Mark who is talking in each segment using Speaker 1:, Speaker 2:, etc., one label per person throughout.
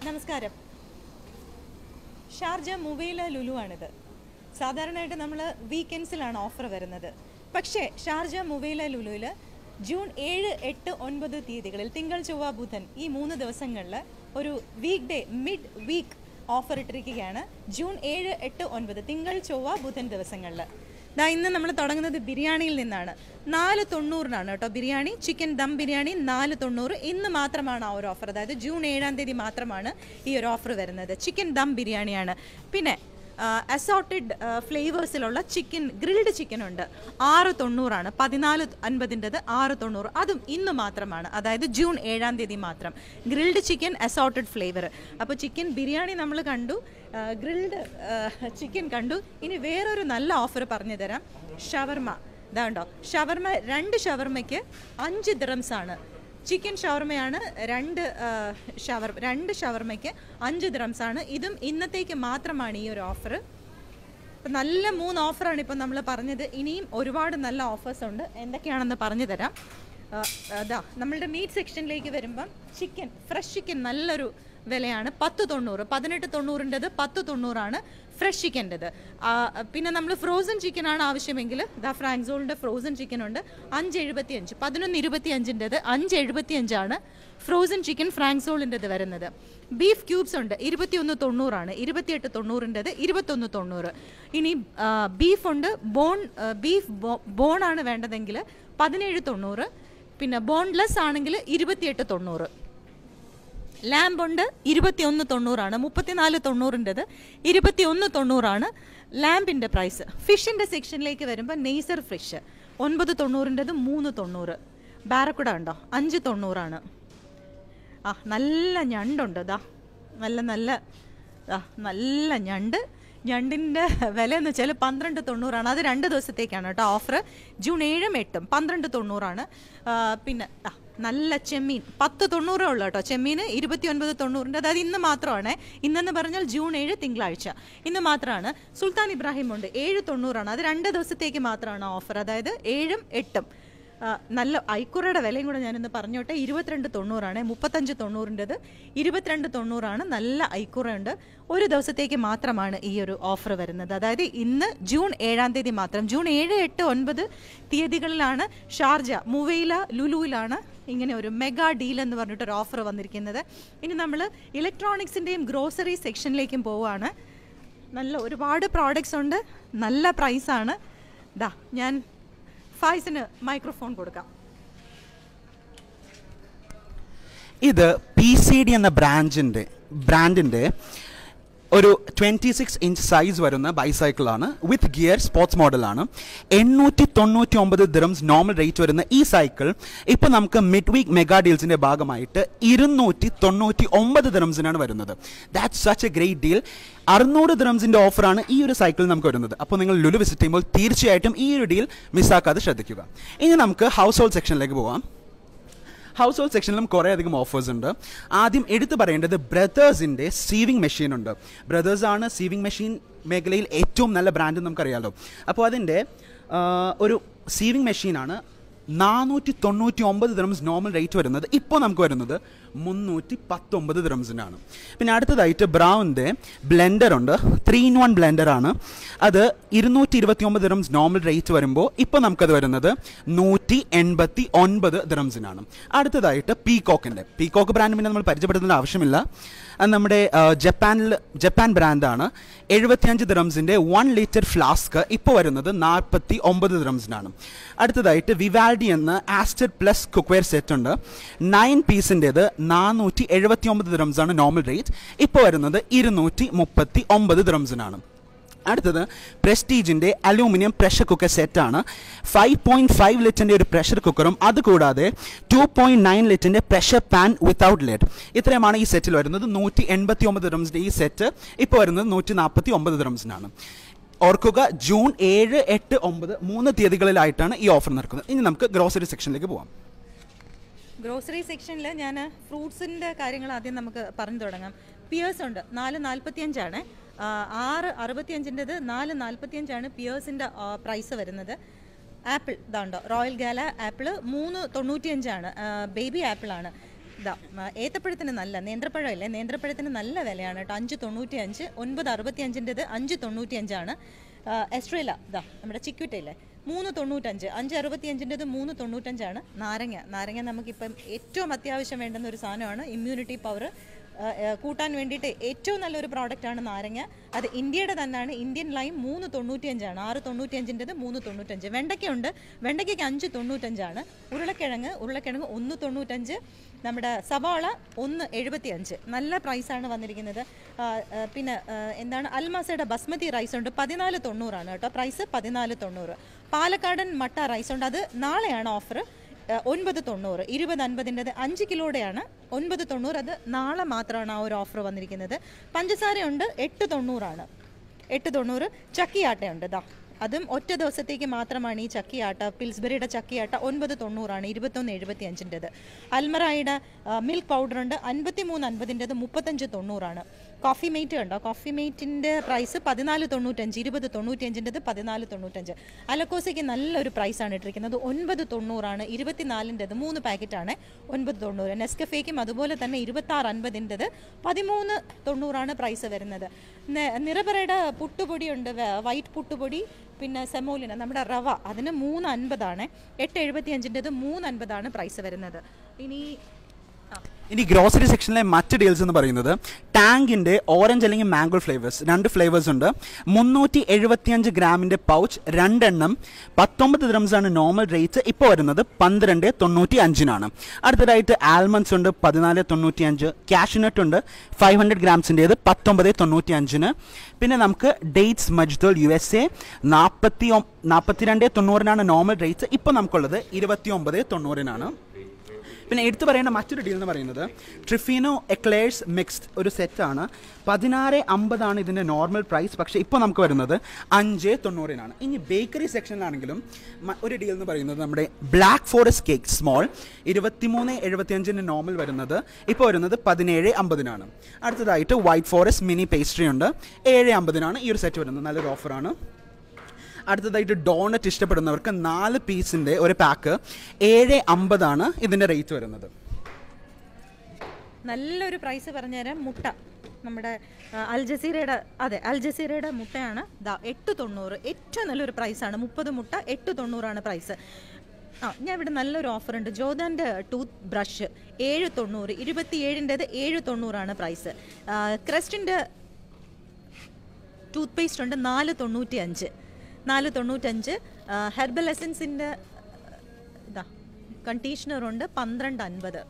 Speaker 1: നമസ്കാരം Sharjah Muwaileh Lulu ആണിത് സാധാരണയായിട്ട് നമ്മൾ വീക്കെൻഡ്സിലാണ് ഓഫർ വരുന്നത് പക്ഷേ ഷാർജ മുവൈല ലുലുവിൽ ജൂൺ ഏഴ് എട്ട് ഒൻപത് തീയതികളിൽ തിങ്കൾ ചൊവ്വ ബുധൻ ഈ മൂന്ന് ദിവസങ്ങളിൽ ഒരു weekday midweek offer ഇട്ടിരിക്കുകയാണ് ജൂൺ ഏഴ് എട്ട് ഒൻപത് തിങ്കൾ ചൊവ്വ ബുധൻ ദിവസങ്ങളിൽ ദാ ഇന്ന് നമ്മൾ തുടങ്ങുന്നത് ബിരിയാണിയിൽ നിന്നാണ് നാല് തൊണ്ണൂറിനാണ് കേട്ടോ ബിരിയാണി ചിക്കൻ ദം ബിരിയാണി നാല് തൊണ്ണൂറ് ഇന്ന് മാത്രമാണ് ആ ഒരു ഓഫർ അതായത് ജൂൺ ഏഴാം തീയതി മാത്രമാണ് ഈ ഒരു ഓഫർ വരുന്നത് ചിക്കൻ ദം ബിരിയാണിയാണ് പിന്നെ അസോർട്ടഡ് ഫ്ലേവേഴ്സിലുള്ള ചിക്കൻ ഗ്രിൽഡ് ചിക്കൻ ഉണ്ട് ആറ് തൊണ്ണൂറാണ് പതിനാല് അൻപതിൻ്റെത് ആറ് തൊണ്ണൂറ് അതും ഇന്ന് മാത്രമാണ് അതായത് ജൂൺ ഏഴാം തീയതി മാത്രം ഗ്രിൽഡ് ചിക്കൻ അസോർട്ടഡ് ഫ്ലേവർ അപ്പോൾ ചിക്കൻ ബിരിയാണി നമ്മൾ കണ്ടു ഗ്രിൽഡ് ചിക്കൻ കണ്ടു ഇനി വേറൊരു നല്ല ഓഫർ പറഞ്ഞു തരാം ഷവർമ ഇതാണ്ടോ ഷവർമ രണ്ട് ഷവർമയ്ക്ക് അഞ്ച് ദിറംസ് ആണ് ചിക്കൻ ഷവർമയാണ് രണ്ട് ആ, ഷവർ രണ്ട് ഷവർമയ്ക്ക് അഞ്ച് ദിറംസ് ആണ് ഇതും ഇന്നത്തേക്ക് മാത്രമാണ് ഈ ഒരു ഓഫർ ഇപ്പം നല്ല മൂന്ന് ഓഫറാണ് ഇപ്പം നമ്മൾ പറഞ്ഞത് ഇനിയും ഒരുപാട് നല്ല ഓഫേഴ്സ് ഉണ്ട് എന്തൊക്കെയാണെന്ന് പറഞ്ഞു തരാം ആ, അതാ നമ്മളുടെ മീറ്റ് സെക്ഷനിലേക്ക് വരുമ്പം ചിക്കൻ ഫ്രഷ് ചിക്കൻ നല്ലൊരു വിലയാണ് പത്ത് തൊണ്ണൂറ് പതിനെട്ട് തൊണ്ണൂറിൻ്റെത് പത്ത് തൊണ്ണൂറാണ് ഫ്രഷ് ചിക്കൻ്റെത് പിന്നെ നമ്മൾ ഫ്രോസൺ ചിക്കൻ ആണ് ആവശ്യമെങ്കിൽ ദാ ഫ്രാങ്സോളിൻ്റെ ഫ്രോസൺ ചിക്കൻ ഉണ്ട് അഞ്ച് എഴുപത്തി അഞ്ച് പതിനൊന്ന് ഇരുപത്തി അഞ്ചിൻ്റെത് അഞ്ച് എഴുപത്തി അഞ്ചാണ് ഫ്രോസൺ ചിക്കൻ ഫ്രാങ്സോളിൻ്റെത് വരുന്നത് ബീഫ് ക്യൂബ്സ് ഉണ്ട് ഇരുപത്തിയൊന്ന് തൊണ്ണൂറാണ് ഇരുപത്തിയെട്ട് തൊണ്ണൂറിൻ്റെത് ഇരുപത്തൊന്ന് തൊണ്ണൂറ് ഇനി ബീഫ് ഉണ്ട് ബോൺ ബീഫ് ബോണാണ് വേണ്ടതെങ്കിൽ പതിനേഴ് തൊണ്ണൂറ് പിന്നെ ബോൺലെസ് ആണെങ്കിൽ ഇരുപത്തിയെട്ട് തൊണ്ണൂറ് ലാമ്പുണ്ട് ഇരുപത്തിയൊന്ന് തൊണ്ണൂറാണ് മുപ്പത്തിനാല് തൊണ്ണൂറിൻ്റെത് ഇരുപത്തിയൊന്ന് തൊണ്ണൂറാണ് ലാമ്പിൻ്റെ പ്രൈസ് ഫിഷിൻ്റെ സെക്ഷനിലേക്ക് വരുമ്പോൾ നെയ്സർ ഫിഷ് ഒൻപത് തൊണ്ണൂറിൻ്റെത് മൂന്ന് തൊണ്ണൂറ് ബാരക്കുട ഉണ്ടോ അഞ്ച് തൊണ്ണൂറാണ് ആ നല്ല ഞണ്ടുണ്ട് ദാ നല്ല നല്ല ദാ നല്ല ഞണ്ട് ഞണ്ടിൻ്റെ വില എന്ന് വെച്ചാൽ പന്ത്രണ്ട് തൊണ്ണൂറാണ് അത് രണ്ട് ദിവസത്തേക്കാണ് കേട്ടോ ഓഫർ ജൂൺ ഏഴും എട്ടും പന്ത്രണ്ട് തൊണ്ണൂറാണ് ആ, പിന്നെ ആ, നല്ല ചെമ്മീൻ പത്ത് തൊണ്ണൂറേ ഉള്ളൂ കേട്ടോ ചെമ്മീൻ ഇരുപത്തി ഒൻപത് തൊണ്ണൂറിൻ്റെ അതായത് ഇന്ന് മാത്രമാണ് ഇന്നെന്ന് പറഞ്ഞാൽ ജൂൺ ഏഴ് തിങ്കളാഴ്ച ഇന്ന് മാത്രമാണ് സുൽത്താൻ ഇബ്രാഹിം ഉണ്ട് ഏഴ് തൊണ്ണൂറാണ് അത് രണ്ട് ദിവസത്തേക്ക് മാത്രമാണ് ഓഫർ അതായത് ഏഴും എട്ടും ആ, നല്ല ഐക്കുറയുടെ വിലയും കൂടെ ഞാനിന്ന് പറഞ്ഞോട്ടെ ഇരുപത്തിരണ്ട് തൊണ്ണൂറാണ് മുപ്പത്തഞ്ച് തൊണ്ണൂറിൻ്റെത് ഇരുപത്തിരണ്ട് തൊണ്ണൂറാണ് നല്ല ഐക്കുറയുണ്ട് ഒരു ദിവസത്തേക്ക് മാത്രമാണ് ഈ ഒരു ഓഫർ വരുന്നത് അതായത് ഇന്ന് ജൂൺ ഏഴാം തീയതി മാത്രം ജൂൺ ഏഴ് എട്ട് ഒൻപത് തീയതികളിലാണ് ഷാർജ മുവൈല ലുലുവിലാണ് ഇങ്ങനെ ഒരു മെഗാ ഡീൽ എന്ന് പറഞ്ഞിട്ടൊരു ഓഫർ വന്നിരിക്കുന്നത് ഇനി നമ്മൾ ഇലക്ട്രോണിക്സിൻ്റെയും ഗ്രോസറി സെക്ഷനിലേക്കും പോവുകയാണ് നല്ല ഒരുപാട് പ്രോഡക്റ്റ്സ് ഉണ്ട് നല്ല പ്രൈസാണ് ദാ ഞാൻ ഫായ്സിന് മൈക്രോഫോൺ കൊടുക്കാം
Speaker 2: ഇത് പി സി ഡി എന്ന ബ്രാൻഡിൻ്റെ ബ്രാൻഡിൻ്റെ ഒരു ട്വൻറ്റി സിക്സ് ഇഞ്ച് സൈസ് വരുന്ന ബൈസൈക്കിളാണ് വിത്ത് ഗിയർ സ്പോർട്സ് മോഡലാണ് എണ്ണൂറ്റി തൊണ്ണൂറ്റി ഒമ്പത് ദിറംസ് നോർമൽ റേറ്റ് വരുന്ന ഈ സൈക്കിൾ ഇപ്പോൾ നമുക്ക് മിഡ് വീക്ക് മെഗാ ഡീൽസിൻ്റെ ഭാഗമായിട്ട് ഇരുന്നൂറ്റി തൊണ്ണൂറ്റി ഒമ്പത് ദിറംസിനാണ് വരുന്നത് that's such a great deal അറുന്നൂറ് ദിറംസിൻ്റെ ഓഫറാണ് ഈ ഒരു സൈക്കിൾ നമുക്ക് വരുന്നത് അപ്പോൾ നിങ്ങൾ ലുലു വിസിറ്റ് ചെയ്യുമ്പോൾ തീർച്ചയായിട്ടും ഈ ഒരു ഡീൽ മിസ്സാക്കാതെ ശ്രദ്ധിക്കുക ഇനി നമുക്ക് ഹൗസ് ഹോൾഡ് സെക്ഷനിലേക്ക് പോവാം ഹൗസ് ഹോൾഡ് സെക്ഷനിലും കുറേ അധികം ഓഫേഴ്സ് ഉണ്ട് ആദ്യം എടുത്തു പറയേണ്ടത് ബ്രദേഴ്സിൻ്റെ സീവിംഗ് മെഷീൻ ഉണ്ട് ബ്രദേഴ്സ് ആണ് സീവിംഗ് മെഷീൻ മേഖലയിൽ ഏറ്റവും നല്ല ബ്രാൻഡ് നമുക്കറിയാലോ അപ്പോൾ അതിൻ്റെ ആ, ഒരു സീവിംഗ് മെഷീനാണ് നാനൂറ്റി തൊണ്ണൂറ്റി ഒമ്പത് ദിറംസ് നോർമൽ റേറ്റ് വരുന്നത് ഇപ്പോൾ നമുക്ക് വരുന്നത് മുന്നൂറ്റി പത്തൊമ്പത് ദിറംസിനാണ് പിന്നെ അടുത്തതായിട്ട് ബ്രൗൻ്റെ ബ്ലെൻഡർ ഉണ്ട് ത്രീ ഇൻ വൺ ബ്ലെൻഡറാണ് അത് ഇരുന്നൂറ്റി ഇരുപത്തി ഒമ്പത് ദിറംസ് നോർമൽ റേറ്റ് വരുമ്പോൾ ഇപ്പോൾ നമുക്കത് വരുന്നത് നൂറ്റി എൺപത്തി ഒൻപത് ദിറംസിനാണ് അടുത്തതായിട്ട് പീകോക്കിൻ്റെ പീകോക്ക് ബ്രാൻഡ് പിന്നെ നമ്മൾ പരിചയപ്പെടുത്തേണ്ട ആവശ്യമില്ല അത് നമ്മുടെ ആ, ജപ്പാനിൽ ജപ്പാൻ ബ്രാൻഡാണ് എഴുപത്തിയഞ്ച് ദിറംസിൻ്റെ വൺ ലിറ്റർ ഫ്ലാസ്ക് ഇപ്പോൾ വരുന്നത് നാൽപ്പത്തി ഒമ്പത് ദിറംസിനാണ് അടുത്തതായിട്ട് വിവാൽഡി എന്ന ആസ്റ്റർ പ്ലസ് കുക്ക്വെയർ സെറ്റ് ഉണ്ട് നയൻ പീസിൻ്റേത് നാനൂറ്റി എഴുപത്തി ഒമ്പത് ദിറംസാണ് നോർമൽ റേറ്റ് ഇപ്പോൾ വരുന്നത് ഇരുന്നൂറ്റി മുപ്പത്തി ഒമ്പത് ദിറംസിനാണ് അടുത്തത് പ്രസ്റ്റീജിൻ്റെ അലൂമിനിയം പ്രഷർ കുക്കർ സെറ്റാണ് ഫൈവ് പോയിൻറ്റ് ഫൈവ് ലിറ്ററിൻ്റെ ഒരു പ്രഷർ കുക്കറും അതുകൂടാതെ ടു പോയിൻറ്റ് നയൻ ലിറ്ററിൻ്റെ പ്രഷർ പാൻ വിത്തൗട്ട് ലെഡ് ഇത്രയുമാണ് ഈ സെറ്റിൽ വരുന്നത് നൂറ്റി എൺപത്തി ഒമ്പത് ദിറംസിൻ്റെ ഈ സെറ്റ് ഇപ്പോൾ വരുന്നത് നൂറ്റി നാൽപ്പത്തി ഒമ്പത് ദിറംസിനാണ് ഓർക്കുക ജൂൺ ഏഴ് എട്ട് ഒമ്പത് മൂന്ന് തീയതികളിലായിട്ടാണ് ഈ ഓഫർ നടക്കുന്നത് ഇനി നമുക്ക് ഗ്രോസറി സെക്ഷനിലേക്ക് പോവാം
Speaker 1: ഗ്രോസറി സെക്ഷനിൽ ഞാൻ ഫ്രൂട്ട്സിൻ്റെ കാര്യങ്ങൾ ആദ്യം നമുക്ക് പറഞ്ഞു തുടങ്ങാം പിയേഴ്സ് ഉണ്ട് നാല് നാൽപ്പത്തിയഞ്ചാണ് ആറ് അറുപത്തിയഞ്ചിൻ്റെത് നാല് നാൽപ്പത്തിയഞ്ചാണ് പിയേഴ്സിൻ്റെ പ്രൈസ് വരുന്നത് ആപ്പിൾ ഇതാണ്ടോ റോയൽ ഗാല ആപ്പിൾ മൂന്ന് തൊണ്ണൂറ്റിയഞ്ചാണ് ബേബി ആപ്പിളാണ് ഇതാ ആ, ഏത്തപ്പഴത്തിന് നല്ല നേന്ത്രപ്പഴം ഇല്ലേ നേന്ത്രപ്പഴത്തിന് നല്ല വിലയാണ് കേട്ടോ അഞ്ച് തൊണ്ണൂറ്റി അഞ്ച് ഒൻപത് അറുപത്തി അഞ്ചിൻ്റെത് അഞ്ച് തൊണ്ണൂറ്റി അഞ്ചാണ് എസ്ട്രേല ഇതാ നമ്മുടെ ചിക്വിറ്റയില്ലേ മൂന്ന് തൊണ്ണൂറ്റഞ്ച് അഞ്ച് അറുപത്തി അഞ്ചിൻ്റെത് മൂന്ന് തൊണ്ണൂറ്റഞ്ചാണ് നാരങ്ങ നാരങ്ങ നമുക്കിപ്പം ഏറ്റവും അത്യാവശ്യം വേണ്ടുന്ന ഒരു സാധനമാണ് ഇമ്മ്യൂണിറ്റി പവർ കൂട്ടാൻ വേണ്ടിയിട്ട് ഏറ്റവും നല്ലൊരു പ്രോഡക്റ്റാണ് നാരങ്ങ അത് ഇന്ത്യയുടെ തന്നെയാണ് ഇന്ത്യൻ ലൈം മൂന്ന് തൊണ്ണൂറ്റിയഞ്ചാണ് ആറ് തൊണ്ണൂറ്റിയഞ്ചിൻ്റെത് മൂന്ന് തൊണ്ണൂറ്റഞ്ച് വെണ്ടയ്ക്കുണ്ട് വെണ്ടയ്ക്കയ്ക്ക് അഞ്ച് തൊണ്ണൂറ്റഞ്ചാണ് ഉരുളക്കിഴങ്ങ് ഉരുളക്കിഴങ്ങ് ഒന്ന് തൊണ്ണൂറ്റഞ്ച് നമ്മുടെ സവാള ഒന്ന് എഴുപത്തി അഞ്ച് നല്ല പ്രൈസാണ് വന്നിരിക്കുന്നത് ആ, ആ, പിന്നെ ആ, എന്താണ് അൽമാസയുടെ ബസ്മതി റൈസ് ഉണ്ട് പതിനാല് തൊണ്ണൂറാണ് കേട്ടോ പ്രൈസ് പതിനാല് തൊണ്ണൂറ് പാലക്കാടൻ മട്ട റൈസ് ഉണ്ട് അത് നാളെയാണ് ഓഫർ ഒൻപത് തൊണ്ണൂറ് ഇരുപത് അൻപതിൻ്റെത് അഞ്ച് കിലോയുടെയാണ് ഒൻപത് തൊണ്ണൂറ് അത് നാളെ മാത്രമാണ് ആ ഒരു ഓഫർ വന്നിരിക്കുന്നത് പഞ്ചസാരയുണ്ട് എട്ട് തൊണ്ണൂറാണ് എട്ട് തൊണ്ണൂറ് ചക്കിയാട്ടയുണ്ട് ദാ അതും ഒറ്റ ദിവസത്തേക്ക് മാത്രമാണ് ഈ ചക്കിയാട്ട പിൽസ്ബറിയുടെ ചക്കിയാട്ട ഒൻപത് തൊണ്ണൂറാണ് ഇരുപത്തൊന്ന് എഴുപത്തി അഞ്ചിൻ്റെത് അൽമറായുടെ മിൽക്ക് പൗഡർ ഉണ്ട് അൻപത്തി മൂന്ന് അൻപതിൻ്റെത് മുപ്പത്തഞ്ച് തൊണ്ണൂറാണ് കോഫി മേറ്റ് ഉണ്ടോ കോഫി മേറ്റിൻ്റെ പ്രൈസ് പതിനാല് തൊണ്ണൂറ്റഞ്ച് ഇരുപത് തൊണ്ണൂറ്റഞ്ചിൻ്റെത് പതിനാല് തൊണ്ണൂറ്റഞ്ച് അലക്കോസയ്ക്ക് നല്ലൊരു പ്രൈസാണ് ഇട്ടിരിക്കുന്നത് ഒൻപത് തൊണ്ണൂറാണ് ഇരുപത്തിനാലിൻ്റെത് മൂന്ന് പാക്കറ്റാണ് ഒൻപത് തൊണ്ണൂറ് നെസ്കഫേക്കും അതുപോലെ തന്നെ ഇരുപത്താറ് അൻപതിൻ്റെത് പതിമൂന്ന് തൊണ്ണൂറാണ് പ്രൈസ് വരുന്നത് നെ- നിറപറയുടെ പുട്ടുപൊടിയുണ്ട് വ- വൈറ്റ് പുട്ടുപൊടി പിന്നെ സെമോലിന നമ്മുടെ റവ അതിന് മൂന്ന് അൻപതാണ് എട്ട് എഴുപത്തി അഞ്ചിൻ്റെത് മൂന്ന് അൻപതാണ് പ്രൈസ് വരുന്നത് ഇനി ആ
Speaker 2: ഇനി ഗ്രോസറി സെക്ഷനിലെ മറ്റ് ഡീൽസ് എന്ന് പറയുന്നത് ടാങ്കിന്റെ ഓറഞ്ച് അല്ലെങ്കിൽ മാംഗോ ഫ്ലേവേഴ്സ് രണ്ട് ഫ്ലേവേഴ്സ് ഉണ്ട് മുന്നൂറ്റി എഴുപത്തിയഞ്ച് ഗ്രാമിന്റെ പൗച്ച് രണ്ടെണ്ണം പത്തൊമ്പത് ദ്രംസ് ആണ് നോർമൽ റേറ്റ് ഇപ്പോൾ വരുന്നത് പന്ത്രണ്ട് തൊണ്ണൂറ്റി അഞ്ചിനാണ് അടുത്തതായിട്ട് ആൽമണ്ട്സ് ഉണ്ട് പതിനാല് തൊണ്ണൂറ്റി അഞ്ച് കാഷ്നട്ട് ഉണ്ട് ഫൈവ് ഹൺഡ്രഡ് ഗ്രാംസിൻ്റേത് പത്തൊമ്പത് തൊണ്ണൂറ്റി അഞ്ചിന് പിന്നെ നമുക്ക് dates medjool U S A നാൽപ്പത്തി നാൽപ്പത്തിരണ്ട് തൊണ്ണൂറിനാണ് നോർമൽ റേറ്റ് ഇപ്പോൾ നമുക്കുള്ളത് ഇരുപത്തി ഒമ്പത് തൊണ്ണൂറിനാണ് പിന്നെ എടുത്തു പറയേണ്ട മറ്റൊരു ഡീൽ എന്ന് പറയുന്നത് ട്രിഫിനോ എക്ലേഴ്സ് മിക്സ്ഡ് ഒരു സെറ്റാണ് പതിനാറ് അമ്പതാണ് ഇതിൻ്റെ നോർമൽ പ്രൈസ് പക്ഷേ ഇപ്പോൾ നമുക്ക് വരുന്നത് അഞ്ച് തൊണ്ണൂറിനാണ് ഇനി ബേക്കറി സെക്ഷനിലാണെങ്കിലും മ- ഒരു ഡീൽ എന്ന് പറയുന്നത് നമ്മുടെ ബ്ലാക്ക് ഫോറസ്റ്റ് കേക്ക് സ്മോൾ ഇരുപത്തിമൂന്ന് എഴുപത്തിയഞ്ചിൻ്റെ നോർമൽ വരുന്നത് ഇപ്പോൾ വരുന്നത് പതിനേഴ് അമ്പതിനാണ് അടുത്തതായിട്ട് വൈറ്റ് ഫോറസ്റ്റ് മിനി പേസ്ട്രി ഉണ്ട് ഏഴ് അമ്പതിനാണ് ഈ ഒരു സെറ്റ് വരുന്നത് നല്ലൊരു ഓഫറാണ് അടുത്തതായിട്ട് ഡോണറ്റ് ഇഷ്ടപ്പെടുന്നവർക്ക് നാല് പീസിൻ്റെ ഒരു പാക്ക് ഏഴ് അമ്പതാണ് ഇതിൻ്റെ റേറ്റ് വരുന്നത്
Speaker 1: നല്ലൊരു പ്രൈസ് പറഞ്ഞുതരാം മുട്ട നമ്മുടെ ആ, അൽ ജസീറയുടെ അതെ അൽ ജസീറയുടെ മുട്ടയാണ് ദാ എട്ട് തൊണ്ണൂറ് ഏറ്റവും നല്ലൊരു പ്രൈസാണ് മുപ്പത് മുട്ട എട്ട് തൊണ്ണൂറാണ് പ്രൈസ് ആ ഞാൻ ഇവിടെ നല്ലൊരു ഓഫർ ഉണ്ട് ജോദാൻ്റെ ടൂത്ത് ബ്രഷ് ഏഴ് തൊണ്ണൂറ് ഇരുപത്തിയേഴിൻ്റെത് ഏഴ് തൊണ്ണൂറാണ് പ്രൈസ് ക്രസ്റ്റിൻ്റെ ടൂത്ത് പേസ്റ്റ് ഉണ്ട് നാല് തൊണ്ണൂറ്റി അഞ്ച് നാല് തൊണ്ണൂറ്റഞ്ച് ഹെർബൽ എസൻസിൻ്റെ ഇതാ കണ്ടീഷണർ ഉണ്ട് പന്ത്രണ്ട് അൻപത്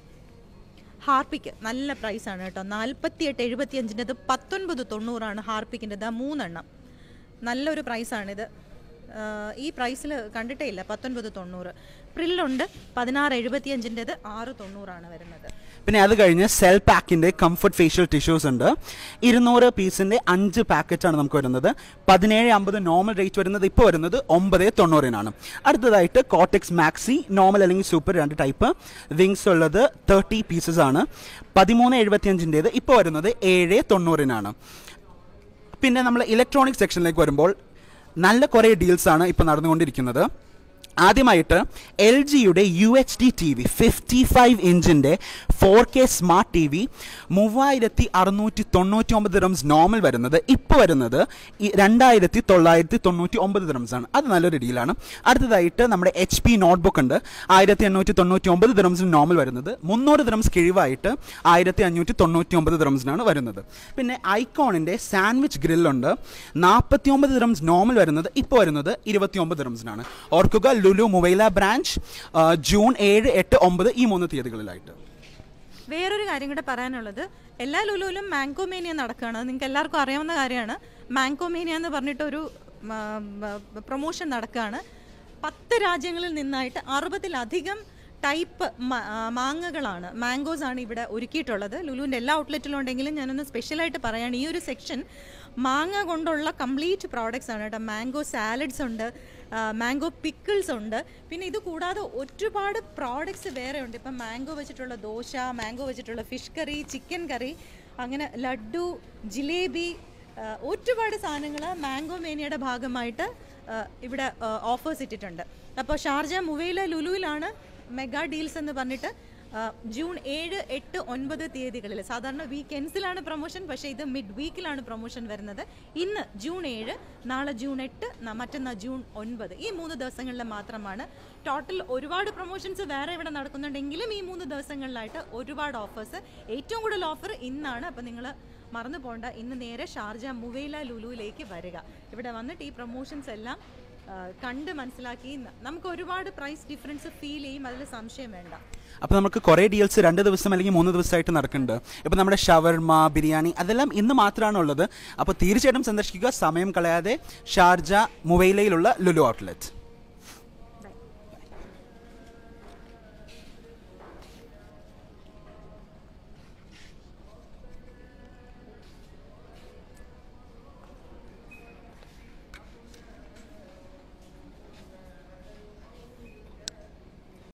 Speaker 1: ഹാർപ്പിക്ക് നല്ല പ്രൈസാണ് കേട്ടോ നാൽപ്പത്തി എട്ട് എഴുപത്തി അഞ്ചിൻ്റെത് പത്തൊൻപത് തൊണ്ണൂറാണ് ഹാർപ്പിക്കിൻ്റെത് ആ മൂന്നെണ്ണം നല്ലൊരു പ്രൈസാണിത് ആ, ഈ പ്രൈസിൽ കണ്ടിട്ടേ ഇല്ല പത്തൊൻപത് തൊണ്ണൂറ് പ്രില്ലുണ്ട് പതിനാറ് എഴുപത്തി അഞ്ചിൻ്റെത് ആറ് തൊണ്ണൂറാണ് വരുന്നത്
Speaker 2: പിന്നെ അത് കഴിഞ്ഞ് സെൽ പാക്കിൻ്റെ കംഫർട്ട് ഫേഷ്യൽ ടിഷ്യൂസ് ഉണ്ട് ഇരുന്നൂറ് പീസിൻ്റെ അഞ്ച് പാക്കറ്റാണ് നമുക്ക് വരുന്നത് പതിനേഴ് അമ്പത് നോർമൽ റേറ്റ് വരുന്നത് ഇപ്പോൾ വരുന്നത് ഒമ്പത് തൊണ്ണൂറിനാണ് അടുത്തതായിട്ട് കോട്ടെക്സ് മാക്സി നോർമൽ അല്ലെങ്കിൽ സൂപ്പർ രണ്ട് ടൈപ്പ് വിങ്സ് ഉള്ളത് തേർട്ടി പീസസ് ആണ് പതിമൂന്ന് എഴുപത്തിയഞ്ചിൻ്റേത് ഇപ്പോൾ വരുന്നത് ഏഴ് തൊണ്ണൂറിനാണ് പിന്നെ നമ്മൾ ഇലക്ട്രോണിക് സെക്ഷനിലേക്ക് വരുമ്പോൾ നല്ല കുറേ ഡീൽസാണ് ഇപ്പോൾ നടന്നുകൊണ്ടിരിക്കുന്നത് ആദ്യമായിട്ട് എൽ ജിയുടെ U H D T V fifty five ഇഞ്ചിൻ്റെ four K smart T V മൂവായിരത്തി അറുന്നൂറ്റി തൊണ്ണൂറ്റി ഒമ്പത് റംസ് നോർമൽ വരുന്നത് ഇപ്പോൾ വരുന്നത് ഈ രണ്ടായിരത്തി തൊള്ളായിരത്തി തൊണ്ണൂറ്റി ഒമ്പത് റംസ് ആണ് അത് നല്ലൊരു ഡീലാണ് അടുത്തതായിട്ട് നമ്മുടെ എച്ച് പി നോട്ട്ബുക്ക് ഉണ്ട് ആയിരത്തി എണ്ണൂറ്റി തൊണ്ണൂറ്റി ഒമ്പത് ദിറംസിന് നോർമൽ വരുന്നത് മുന്നൂറ് ദിറംസ് കിഴിവായിട്ട് ആയിരത്തി അഞ്ഞൂറ്റി തൊണ്ണൂറ്റി ഒമ്പത് ദിറംസിനാണ് വരുന്നത് പിന്നെ ഐക്കോണിൻ്റെ സാൻഡ്വിച്ച് ഗ്രില്ലുണ്ട് നാൽപ്പത്തി ഒമ്പത് ദിറംസ് നോർമൽ വരുന്നത് ഇപ്പോൾ വരുന്നത് ഇരുപത്തി ഒമ്പത് ദിറംസിനാണ് ഓർക്കുക ലുലു മൊബൈല ബ്രാഞ്ച് ആ, ജൂൺ ഏഴ് എട്ട് ഒമ്പത് ഈ മൂന്ന് തീയതികളിലായിട്ട്
Speaker 1: വേറൊരു കാര്യം കൂടെ പറയാനുള്ളത് എല്ലാ ലുലുവിലും മാംഗോ മേനിയ നടക്കുകയാണ് അത് നിങ്ങൾക്ക് എല്ലാവർക്കും അറിയാവുന്ന കാര്യമാണ് മാംഗോ മേനിയ എന്ന് പറഞ്ഞിട്ടൊരു പ്രൊമോഷൻ നടക്കുകയാണ് പത്ത് രാജ്യങ്ങളിൽ നിന്നായിട്ട് അറുപതിലധികം ടൈപ്പ് മ- ആ, മാങ്ങകളാണ് മാംഗോസ് ആണ് ഇവിടെ ഒരുക്കിയിട്ടുള്ളത് ലുലുവിൻ്റെ എല്ലാ ഔട്ട്ലെറ്റിലും ഉണ്ടെങ്കിലും ഞാനൊന്ന് സ്പെഷ്യലായിട്ട് പറയാണ് ഈ ഒരു സെക്ഷൻ മാങ്ങ കൊണ്ടുള്ള കംപ്ലീറ്റ് പ്രോഡക്റ്റ്സ് ആണ് കേട്ടോ മാംഗോ സാലഡ്സ് ഉണ്ട് മാംഗോ പിക്കിൾസ് ഉണ്ട് പിന്നെ ഇത് കൂടാതെ ഒരുപാട് പ്രോഡക്ട്സ് വേറെ ഉണ്ട് ഇപ്പം മാംഗോ വെച്ചിട്ടുള്ള ദോശ മാംഗോ വെച്ചിട്ടുള്ള ഫിഷ് കറി ചിക്കൻ കറി അങ്ങനെ ലഡു ജിലേബി ആ, ഒരുപാട് സാധനങ്ങൾ മാംഗോ മേനിയുടെ ഭാഗമായിട്ട് ആ, ഇവിടെ ഓഫേഴ്സ് ഇട്ടിട്ടുണ്ട് അപ്പോൾ ഷാർജ മുവയിലെ ലുലുവിലാണ് മെഗാ ഡീൽസ് എന്ന് പറഞ്ഞിട്ട് ആ, ജൂൺ ഏഴ് എട്ട് ഒൻപത് തീയതികളിൽ സാധാരണ വീക്കെൻഡ്സിലാണ് പ്രൊമോഷൻ പക്ഷേ ഇത് മിഡ് വീക്കിലാണ് പ്രൊമോഷൻ വരുന്നത് ഇന്ന് ജൂൺ ഏഴ് നാളെ ജൂൺ എട്ട് ന- മറ്റന്നാൾ ജൂൺ ഒൻപത് ഈ മൂന്ന് ദിവസങ്ങളിൽ മാത്രമാണ് ടോട്ടൽ ഒരുപാട് പ്രൊമോഷൻസ് വേറെ ഇവിടെ നടക്കുന്നുണ്ടെങ്കിലും ഈ മൂന്ന് ദിവസങ്ങളിലായിട്ട് ഒരുപാട് ഓഫേഴ്സ് ഏറ്റവും കൂടുതൽ ഓഫർ ഇന്നാണ് അപ്പോൾ നിങ്ങൾ മറന്നു പോകണ്ട ഇന്ന് നേരെ ഷാർജ മുവൈല ലുലുവിലേക്ക് വരിക ഇവിടെ വന്നിട്ട് ഈ പ്രൊമോഷൻസ് എല്ലാം ആ, കണ്ട് മനസ്സിലാക്കി ന- നമുക്ക് ഒരുപാട് പ്രൈസ് ഡിഫറൻസ് ഫീൽ ചെയ്യും അതിൽ സംശയം വേണ്ട
Speaker 2: അപ്പോൾ നമുക്ക് കുറേ ഡീൽസ് രണ്ട് ദിവസം അല്ലെങ്കിൽ മൂന്ന് ദിവസമായിട്ട് നടക്കുന്നുണ്ട് ഇപ്പോൾ നമ്മുടെ ഷവർമ ബിരിയാണി അതെല്ലാം ഇന്ന് മാത്രമാണ് ഉള്ളത് അപ്പോൾ തീർച്ചയായിട്ടും സന്ദർശിക്കുക സമയം കളയാതെ ഷാർജ മുവൈലയിലുള്ള ലുലു ഔട്ട്ലെറ്റ്